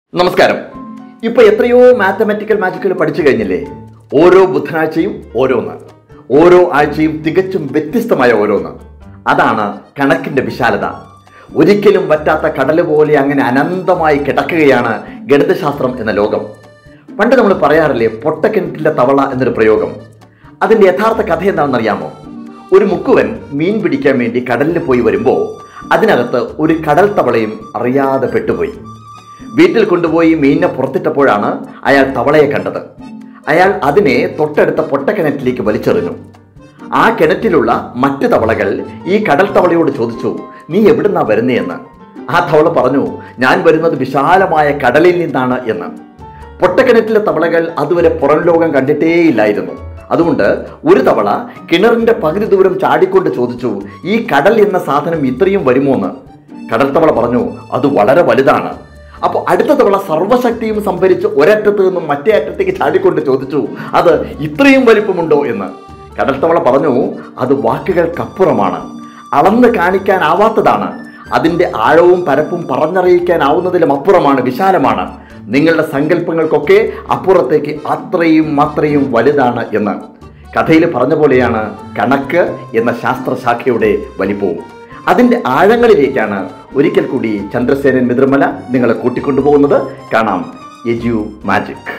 നമസ്കാരം ഇപ്പൊ എത്രയോ മാത്തമാറ്റിക്കൽ മാജിക്കുകൾ പഠിച്ചു കഴിഞ്ഞില്ലേ ഓരോ ബുധനാഴ്ചയും ഓരോന്ന് ഓരോ ആഴ്ചയും തികച്ചും വ്യത്യസ്തമായ ഓരോന്ന് അതാണ് കണക്കിന്റെ വിശാലത ഒരിക്കലും വറ്റാത്ത കടല് പോലെ അങ്ങനെ അനന്തമായി കിടക്കുകയാണ് ഗണിതശാസ്ത്രം എന്ന ലോകം പണ്ട് നമ്മൾ പറയാറില്ലേ പൊട്ടക്കിണറ്റിലെ തവള എന്നൊരു പ്രയോഗം അതിന്റെ യഥാർത്ഥ കഥ എന്താണെന്നറിയാമോ ഒരു മുക്കുവൻ മീൻ പിടിക്കാൻ വേണ്ടി കടലിൽ പോയി വരുമ്പോൾ അതിനകത്ത് ഒരു കടൽ തവളയും അറിയാതെ പെട്ടുപോയി വീട്ടിൽ കൊണ്ടുപോയി മീനിനെ പുറത്തിട്ടപ്പോഴാണ് അയാൾ തവളയെ കണ്ടത് അയാൾ അതിനെ തൊട്ടടുത്ത പൊട്ടക്കിണറ്റിലേക്ക് വലിച്ചെറിഞ്ഞു ആ കിണറ്റിലുള്ള മറ്റു തവളകൾ ഈ കടൽ തവളയോട് ചോദിച്ചു നീ എവിടുന്നാ വരുന്നതെന്ന് ആ തവള പറഞ്ഞു ഞാൻ വരുന്നത് വിശാലമായ കടലിൽ നിന്നാണ് എന്ന് പൊട്ടക്കിണറ്റിലെ തവളകൾ അതുവരെ പുറം ലോകം കണ്ടിട്ടേയില്ലായിരുന്നു അതുകൊണ്ട് ഒരു തവള കിണറിന്റെ പകുതി ദൂരം ചാടിക്കൊണ്ട് ചോദിച്ചു ഈ കടൽ എന്ന സാധനം ഇത്രയും വരുമോ എന്ന് കടൽ തവള പറഞ്ഞു അത് വളരെ വലുതാണ് അപ്പോൾ അടുത്ത തവള സർവ്വശക്തിയും സംഭരിച്ച് ഒരറ്റത്ത് നിന്നും മറ്റേ അറ്റത്തേക്ക് ചാടിക്കൊണ്ട് ചോദിച്ചു അത് ഇത്രയും വലിപ്പമുണ്ടോ എന്ന് കടൽ തവള പറഞ്ഞു അത് വാക്കുകൾക്കപ്പുറമാണ് അളന്ന് കാണിക്കാനാവാത്തതാണ് അതിൻ്റെ ആഴവും പരപ്പും പറഞ്ഞറിയിക്കാനാവുന്നതിലും അപ്പുറമാണ് വിശാലമാണ് നിങ്ങളുടെ സങ്കല്പങ്ങൾക്കൊക്കെ അപ്പുറത്തേക്ക് അത്രയും അത്രയും വലുതാണ് എന്ന് കഥയിൽ പറഞ്ഞ പോലെയാണ് കണക്ക് എന്ന ശാസ്ത്രശാഖയുടെ വലിപ്പവും അതിൻ്റെ ആഴങ്ങളിലേക്കാണ് ഒരിക്കൽ കൂടി ചന്ദ്രസേനൻ മിത്രമല നിങ്ങളെ കൂട്ടിക്കൊണ്ടുപോകുന്നത് കാണാം എജു മാജിക്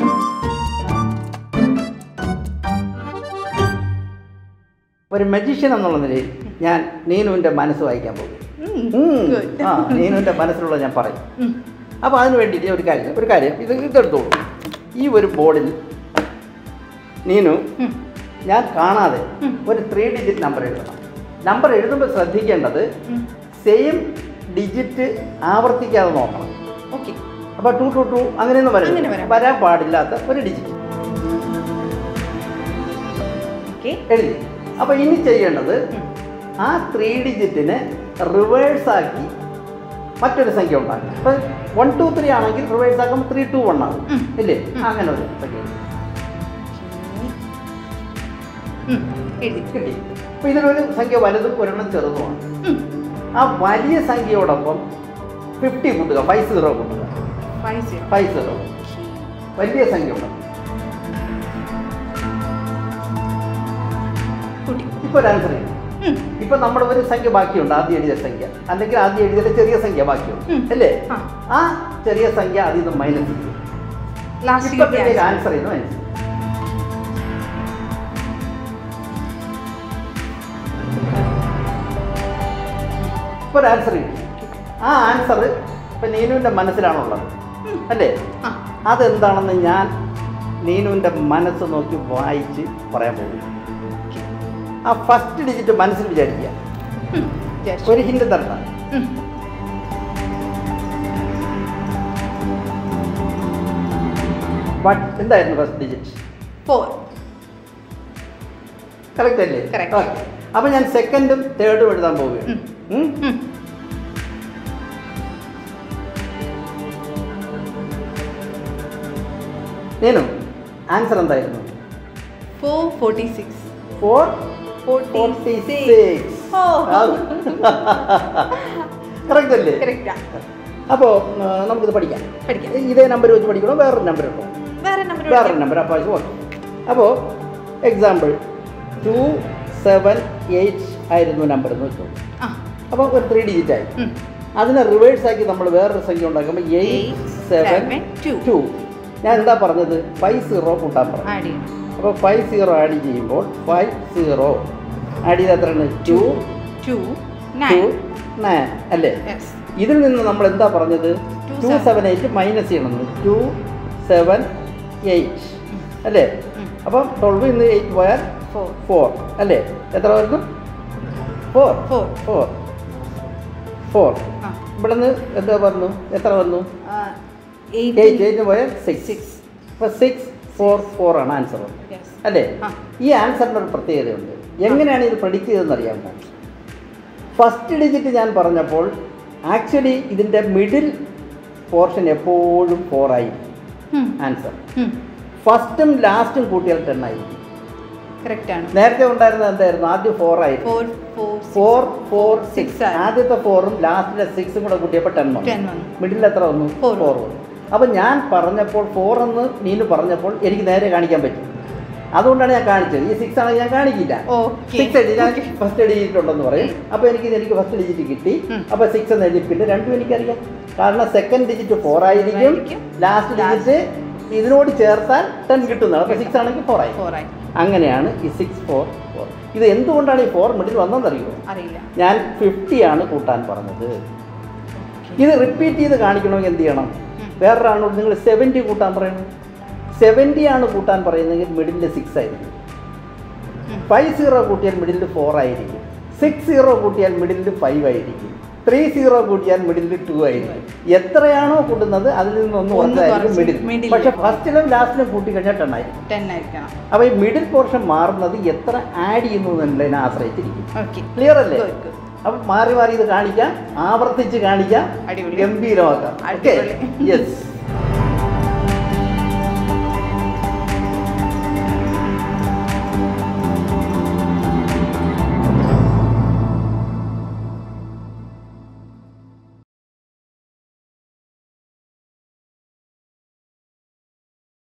ഒരു മജീഷ്യൻ എന്നുള്ള നിലയിൽ ഞാൻ നീനുവിൻ്റെ മനസ്സ് വായിക്കാൻ പോകും ഉം. ആ നീനുവിൻ്റെ മനസ്സിലുള്ള ഞാൻ പറയും അപ്പോൾ അതിന് വേണ്ടിയിട്ട് ഒരു കാര്യം ഒരു കാര്യം ഇത് ഇതെടുത്തോളൂ ഈ ഒരു ബോർഡിൽ നീനു ഞാൻ കാണാതെ ഒരു ത്രീ ഡിജിറ്റ് നമ്പർ എഴുതണം നമ്പർ എഴുതുമ്പോൾ ശ്രദ്ധിക്കേണ്ടത് സെയിം ഡിജിറ്റ് ആവർത്തിക്കാതെ നോക്കണം ഓക്കെ അപ്പോൾ ടു ടു ടു അങ്ങനെയൊന്നും അങ്ങനെ വരും വരാം. വരാൻ പാടില്ലാത്ത ഒരു ഡിജിറ്റ് ഓക്കെ എഴുതി അപ്പോൾ ഇനി ചെയ്യേണ്ടത് ആ ത്രീ ഡിജിറ്റിനെ റിവേഴ്സ് ആക്കി മറ്റൊരു സംഖ്യ ഉണ്ടാക്കും ഇപ്പം വൺ ടു ത്രീ ആണെങ്കിൽ റിവേഴ്സ് ആക്കുമ്പോൾ ത്രീ ടു വൺ ആകും ഉം. ഇല്ലേ ഉം. അങ്ങനെ ഒരു സംഖ്യ എഴുതി കിട്ടി അപ്പോൾ ഇതിലൊരു സംഖ്യ വലുതും ഒരെണ്ണം ചെറുതുമാണ് ഉം. ആ വലിയ സംഖ്യയോടൊപ്പം ഫിഫ്റ്റി കൂട്ടുക ഫൈവ് സീറോ കൂട്ടുക Five zero. ഫൈവ് സീറോ വലിയ സംഖ്യ ഉണ്ട് കൂട്ടി. ഇപ്പോൾ ഒരു ആൻസർ ചെയ്യും ഉം. ഇപ്പൊ നമ്മുടെ ഒരു സംഖ്യ ബാക്കിയുണ്ട് ആദ്യം എഴുതിയ സംഖ്യ അല്ലെങ്കിൽ ആദ്യം എഴുതിയ ചെറിയ സംഖ്യ ബാക്കിയുണ്ട് ഉം. അല്ലേ ആ. ആ ചെറിയ സംഖ്യ അതിൽ നിന്ന് മൈനസ് ചെയ്യും Last ഇപ്പൊ കിട്ടിയ പിന്നെ answer. ആൻസർ ചെയ്യുന്നു മനസ്സിലായി ഇപ്പൊ ഒരു ആൻസർ കിട്ടി ആ ആൻസർ ഇപ്പൊ നീനുവിന്റെ മനസ്സിലാണുള്ളത് അല്ലേ ആ. അതെന്താണെന്ന് ഞാൻ നീനുവിന്റെ മനസ്സ് നോക്കി വായിച്ച് പറയാൻ പോകും ആ ഫസ്റ്റ് ഡിജിറ്റ് മനസ്സിൽ വിചാരിക്കുക ഉം. Just. ഒരു ഹിന്റ് തരണം ഉം. ബട്ട് എന്തായിരുന്നു ഫസ്റ്റ് ഡിജിറ്റ് Four. കറക്റ്റ് അല്ലേ Correct. ഓക്കെ അപ്പോൾ ഞാൻ സെക്കൻഡും തേർഡും എഴുതാൻ പോവുകയാണ് ഉം. ഉം? ഉം. നീനു ആൻസർ എന്തായിരുന്നു Four forty-six. Four Forty forty six. Six Oh. Correct അല്ലേ Correct ആ. അപ്പോൾ നമുക്കിത് പഠിക്കാം പഠിക്കാം. ഇതേ നമ്പർ വെച്ച് പഠിക്കണോ വേറൊരു നമ്പർ ഉണ്ടോ വേറെ നമ്പർ വേറൊരു നമ്പർ അപ്പോൾ ഓക്കെ അപ്പോൾ എക്സാമ്പിൾ ടു സെവൻ എയ്റ്റ് ആയിരുന്നു നമ്പർ എന്ന് വെച്ചോ ആ അപ്പോൾ ഒരു ത്രീ ഡിജിറ്റ് ആയി ഉം. അതിനെ റിവേഴ്സ് ആക്കി നമ്മൾ വേറൊരു സംഖ്യ ഉണ്ടാക്കുമ്പോൾ eight Eight, seven seven, two. Two ഞാൻ എന്താ പറഞ്ഞത് ഫൈവ് സീറോ കൂട്ടാൻ പറഞ്ഞു ആഡ് ചെയ്യണം അപ്പോൾ ഫൈവ് സീറോ ആഡ് ചെയ്യുമ്പോൾ ഫൈവ് സീറോ ആഡ് ചെയ്ത് എത്രയാണ് two two two nine nine അല്ലേ യെസ് ഇതിൽ നിന്ന് നമ്മൾ എന്താ പറഞ്ഞത് Two two seven. Seven eight minus ചെയ്യണമെന്ന് ടു സെവൻ എയ്റ്റ് അല്ലേ ഉം. അപ്പം ട്വൽവ് ഇന്ന് എയ്റ്റ് പോയാൽ ഫോർ ഫോർ അല്ലേ എത്ര വരുന്നു ഫോർ ഫോർ ഫോർ ഫോർ ആ ഇവിടെ നിന്ന് എന്താ പറഞ്ഞു എത്ര വന്നു എയ്റ്റ് എയ്റ്റ് എയ്റ്റിന് പോയാൽ സിക്സ് സിക്സ് അപ്പോൾ സിക്സ് ഫോർ ഫോർ ആണ് ആൻസർ യെസ് അല്ലേ ആ. ഈ ആൻസറിന് ഒരു പ്രത്യേകതയുണ്ട് എങ്ങനെയാണ് ഇത് പ്രഡിക്റ്റ് ചെയ്തതെന്ന് അറിയാമോ ഫസ്റ്റ് ഡിജിറ്റ് ഞാൻ പറഞ്ഞപ്പോൾ ആക്ച്വലി ഇതിൻ്റെ മിഡിൽ പോർഷൻ എപ്പോഴും ഫോർ ആയി ആൻസർ ഫസ്റ്റും ലാസ്റ്റും കൂട്ടിയാൽ ടെൻ ആയി കറക്റ്റ് ആണ് നേരത്തെ ഉണ്ടായിരുന്നത് എന്തായിരുന്നു ആദ്യം ഫോർ ആയി four four four four Six six ആയി. ആദ്യത്തെ ഫോറും ലാസ്റ്റിലെ സിക്സും കൂടെ കൂട്ടിയപ്പോൾ ടെൻ വന്നു ടെൻ വന്നു മിഡിൽ എത്ര വന്നു Four. ഫോർ വന്നു അപ്പം ഞാൻ പറഞ്ഞപ്പോൾ ഫോർ എന്ന് നീನು പറഞ്ഞപ്പോൾ എനിക്ക് നേരെ കാണിക്കാൻ പറ്റും അതുകൊണ്ടാണ് ഞാൻ കാണിച്ചത് ഈ സിക്സ് ആണെങ്കിൽ ഞാൻ കാണിക്കില്ല Okay. സിക്സ് എഴുതി ഞാൻ ഫസ്റ്റ് ഡിജിറ്റ് ഉണ്ടെന്ന് പറയും അപ്പോൾ എനിക്ക് ഇത് എനിക്ക് ഫസ്റ്റ് ഡിജിറ്റ് കിട്ടി ഉം. അപ്പോൾ സിക്സ് എന്ന് എഴുതി പിന്നെ രണ്ടും എനിക്കറിയാം കാരണം സെക്കൻഡ് ഡിജിറ്റ് ഫോർ ആയിരിക്കും ആയിരിക്കും. Last Last. ഡിജിറ്റ് ഇതിനോട് ചേർത്താൽ ടെൻ കിട്ടുന്നതാണ് അപ്പോൾ സിക്സ് ആണെങ്കിൽ ഫോർ ആയി ഫോർ ആയി അങ്ങനെയാണ് ഈ സിക്സ് ഫോർ ഫോർ ഇത് എന്തുകൊണ്ടാണ് ഈ ഫോർ മിഡിൽ വന്നതെന്നറിയോ അറിയില്ല ഞാൻ ഫിഫ്റ്റി ആണ് കൂട്ടാൻ പറഞ്ഞത് ഇത് റിപ്പീറ്റ് ചെയ്ത് കാണിക്കണമെങ്കിൽ എന്ത് ചെയ്യണം ഉം. വേറൊരാളോട് നിങ്ങൾ സെവൻറ്റി കൂട്ടാൻ പറയണം സെവൻറ്റി ആണ് കൂട്ടാൻ പറയുന്നതെങ്കിൽ മിഡിലിൽ സിക്സ് ആയിരിക്കും ഉം. ഫൈവ് സീറോ കൂട്ടിയാൽ മിഡിലിൽ ഫോർ ആയിരിക്കും സിക്സ് സീറോ കൂട്ടിയാൽ മിഡിലിൽ ഫൈവ് ആയിരിക്കും ത്രീ സീറോ കൂട്ടിയാൽ മിഡിലിൽ ടു ആയിരിക്കും എത്രയാണോ കൂട്ടുന്നത് അതിൽ നിന്നൊന്ന് ഒന്ന് കുറച്ചായിരിക്കും കുറച്ച് മിഡിൽ middle. പക്ഷെ ഫസ്റ്റിലും ലാസ്റ്റിലും കൂട്ടി കഴിഞ്ഞാൽ ടെൻ ആയിരിക്കും ടെൻ ആയിരിക്കണം അപ്പോൾ ഈ മിഡിൽ പോർഷൻ മാറുന്നത് എത്ര ആഡ് ചെയ്യുന്നു എന്നുള്ളതിനെ ആശ്രയിച്ചിരിക്കും ഓക്കെ ക്ലിയർ അല്ലേ Good, good. അപ്പം മാറി മാറി ഇത് കാണിക്കാം ആവർത്തിച്ച് കാണിക്കാം അടിപൊളി. ഗംഭീരമാക്കാം ഓക്കെ അടിപൊളി. യെസ്